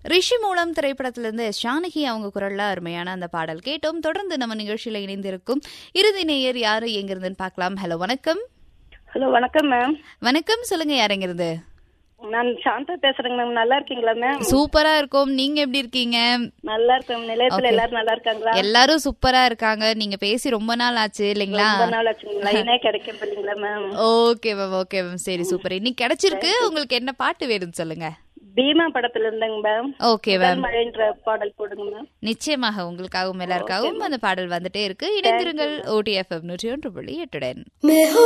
ரிஷி மூலம் திரைப்படத்திலிருந்து எஸ் ஜானகி அவங்க குரல்ல அருமையான அந்த பாடல் கேட்டோம் தொடர்ந்து நம்ம நிகழ்ச்சியில இணைந்திருக்கும் இறுதி நேயர் யாரு எங்கிருந்துன்னு பார்க்கலாம் ஹலோ வணக்கம் ஹலோ வணக்கம் மேம் வணக்கம் சொல்லுங்க யார் எங்கிருந்து நான் சாந்தா பேசுறேங்க மேம் நல்லா இருக்கீங்களா மேம் சூப்பரா இருக்கும் நீங்க எப்படி இருக்கீங்க நல்லா இருக்கேன் நிலையத்துல Okay. எல்லாரும் நல்லா இருக்காங்களா எல்லாரும் சூப்பரா இருக்காங்க நீங்க பேசி ரொம்ப நாள் ஆச்சு இல்லைங்களா ரொம்ப நாள் ஆச்சுங்க லைனே கிடைக்கும் இல்லைங்களா ma'am okay ma'am okay ma'am சரி சூப்பர் இன்னைக்கு கிடைச்சிருக்கு உங்களுக்கு என்ன பாட்டு வேணும்னு சொல்லுங்க பீமா படத்துல இருந்தேங்க மேம் ஓகே மேம் முதல் மழைன்ற பாடல் போடுங்க மேம் நிச்சயமாக உங்களுக்காகவும் எல்லாருக்காகவும் அந்த பாடல் வந்துட்டே இருக்கு இணைந்திருங்கள் ஓடிஎஃப்எம் நூற்றி ஒன்று புள்ளி எட்டுடன்